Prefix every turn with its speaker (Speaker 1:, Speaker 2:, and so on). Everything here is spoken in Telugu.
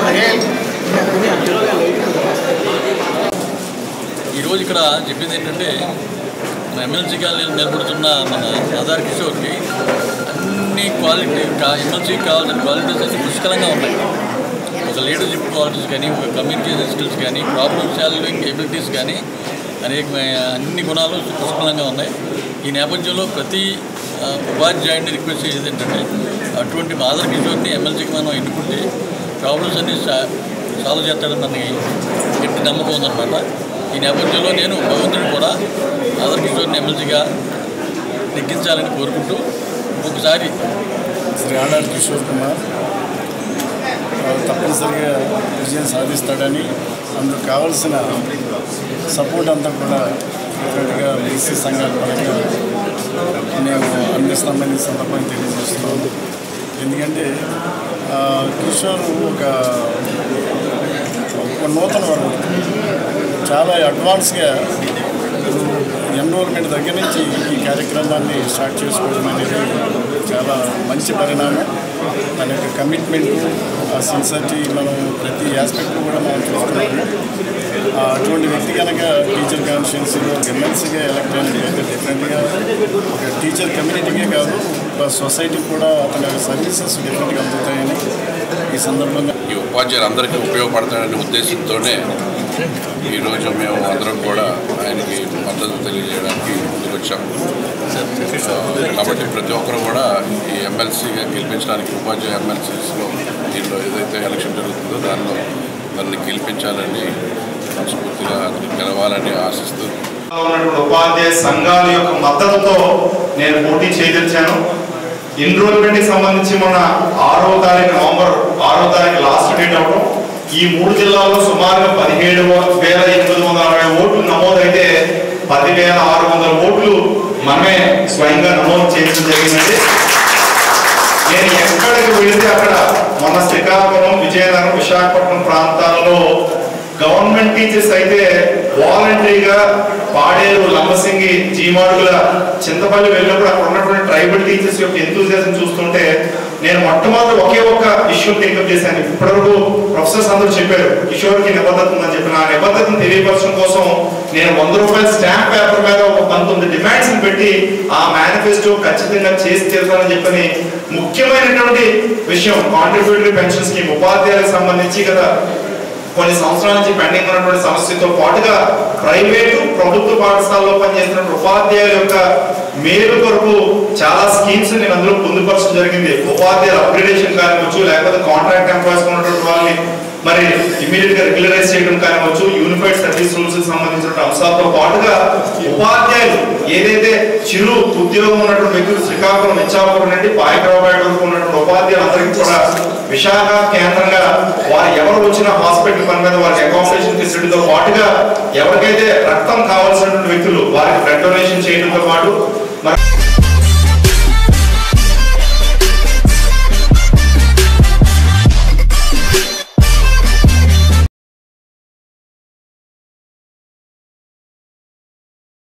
Speaker 1: ఈరోజు ఇక్కడ చెప్పింది ఏంటంటే మన ఎమ్మెల్సీగా నిలబడుతున్న మన ఆధార్ కిషోర్కి అన్ని క్వాలిటీ ఎమ్మెల్సీకి కావాల్సిన క్వాలిటీస్ అన్ని పుష్కలంగా ఉన్నాయి ఒక లీడర్షిప్ క్వాలిటీస్ కానీ ఒక కమ్యూనికేషన్ స్కిల్స్ కానీ ప్రాబ్లమ్ సాల్వింగ్ ఎబిలిటీస్ కానీ అనేక అన్ని గుణాలు పుష్కలంగా ఉన్నాయి ఈ నేపథ్యంలో ప్రతి ఆ, ఉపాధ్యాయుడిని రిక్వెస్ట్ చేసేది ఏంటంటే అటువంటి ఆధార్ కిషోర్ని ఎమ్మెల్సీకి మనం ఎన్నుకుంటే ప్రాబ్లమ్స్ అన్ని సా- సాల్వ్ చేస్తాడని మనకి గట్టి నమ్మకం ఉందన్నమాట ఈ నేపథ్యంలో నేను భగవంతుడిని కూడా ఆధార్ కిషోర్ని ఎమ్మెల్సీగా నెగ్గించాలని కోరుకుంటూ ఒకసారి
Speaker 2: శ్రీ ఆడార్ కిషోర్ కుమార్ ఆ, తప్పనిసరిగా విజయం సాధిస్తాడని అందుకు కావలసిన సపోర్ట్ అంతా కూడా డెఫినెట్గా బీసీ సంఘాల పరంగా మేము అందిస్తామని ఈ సందర్భంగా తెలియజేస్తున్నాము ఎందుకంటే ఆ, కిషోర్ ఒక ఒక నూతన వర్గం చాలా అడ్వాన్స్గా ఎన్రోల్మెంట్ దగ్గర నుంచి ఈ కార్యక్రమాన్ని స్టార్ట్ చేసుకోవడం అనేది చాలా మంచి పరిణామం మన యొక్క కమిట్మెంట్ ఆ సిన్సిటీ మనం ప్రతి ఆస్పెక్ట్ కూడా మనం చూస్తున్నాము ఆ, అటువంటి వ్యక్తి కనుక టీచర్ కాన్స్టిట్యున్సీలో ఒక ఎమ్మెల్సీగా ఎలక్ట్ అయినట్లయితే డెఫినెట్గా ఒక టీచర్ కమ్యూనిటీకే కాదు ఒక సొసైటీకి కూడా అతని సర్వీసెస్ డెఫినెట్గా అందుతాయని ఈ సందర్భంగా
Speaker 3: ఈ ఉపాధ్యాయులందరికీ ఉపయోగపడతాడనే ఉద్దేశంతోనే ఈరోజు మేము అందరం కూడా ఆయనకి మద్దతు తెలియజేయడానికి ముందుకొచ్చాం ఆ, కాబట్టి ప్రతి ఒక్కరు కూడా ఈ ఎమ్మెల్సీగా గెలిపించడానికి ఉపాధ్యాయ ఎమ్మెల్సీస్లో దీనిలో ఏదైతే ఎలక్షన్ జరుగుతుందో దానిలో దాన్ని గెలిపించాలని మనస్ఫూర్తిగా గెలవాలని ఆశిస్తూ
Speaker 4: ఉన్నటువంటి ఉపాధ్యాయ సంఘాల యొక్క మద్దతుతో నేను పోటీ చేయదలిచాను ఎన్రోల్మెంట్ కి సంబంధించి మొన్న ఆరో తారీఖు నవంబర్ ఆరో తారీఖు లాస్ట్ డేట్ అవడం ఈ మూడు జిల్లాల్లో సుమారుగా పదిహేడు వేల ఎనిమిది వందల అరవై ఓట్లు నమోదైతే పదివేల ఆరు వందల ఓట్లు మనమే స్వయంగా నమోదు చేయడం జరిగిందండి నేను ఎక్కడికి వెళితే అక్కడ మన శ్రీకాకుళం విజయనగరం విశాఖపట్నం ప్రాంతాలలో గవర్నమెంట్ టీచర్స్ అయితే వాలంటరీగా పాడేరు లంబసింగి జీమాడుగుల చింతపల్లి వెళ్ళినప్పుడు అక్కడ ఉన్నటువంటి ట్రైబల్ టీచర్స్ యొక్క ఎంతూజియాజం చూస్తుంటే నేను మొట్టమొదటి ఒకే ఒక్క ఇష్యూ టేకప్ చేశాను ఇప్పటివరకు ప్రొఫెసర్స్ అందరూ చెప్పారు కిషోర్కి నిబద్ధత ఉందని చెప్పి నా నిబద్ధతను తెలియపరచడం కోసం నేను వంద రూపాయల స్టాంప్ పేపర్ మీద ఒక పంతొమ్మిది డిమాండ్స్ పెట్టి ఆ మేనిఫెస్టో ఖచ్చితంగా చేసి తీరుతానని చెప్పని ముఖ్యమైనటువంటి విషయం కాంట్రిబ్యూటరీ పెన్షన్ స్కీమ్ ఉపాధ్యాయులకు సంబంధించి గత కొన్ని సంవత్సరాల నుంచి పెండింగ్ ఉన్నటువంటి సమస్యతో పాటుగా ప్రైవేటు ప్రభుత్వ పాఠశాలలో పనిచేస్తున్న ఉపాధ్యాయుల యొక్క మేలు కొరకు చాలా స్కీమ్స్ నేను అందులో పొందుపరచడం జరిగింది ఉపాధ్యాయుల అప్గ్రేడేషన్ కానివచ్చు లేకపోతే కాంట్రాక్ట్ ఎంప్లాయీస్ ఉన్నటువంటి వాళ్ళని మరి ఇమీడియట్ గా రెగ్యులరైజ్ చేయడం కానివచ్చు యూనిఫైడ్ సర్వీస్ రూల్స్ కి సంబంధించిన అంశాలతో పాటుగా ఉపాధ్యాయులు ఏదైతే చిరు ఉద్యోగం ఉన్నటువంటి వ్యక్తులు శ్రీకాకుళం ఇచ్చాపురం నుండి పాయకరావుపేట వరకు ఉన్నటువంటి ఉపాధ్యాయులు అందరికీ కూడా విశాఖ కేంద్రంగా వారు ఎవరు వచ్చిన హాస్పిటల్ పని మీద వారికి అకామిడేషన్ ఫెసిలిటీతో పాటుగా ఎవరికైతే రక్తం కావాల్సినటువంటి వ్యక్తులు వారికి బ్లడ్ డొనేషన్ చేయడంతో పాటు మరి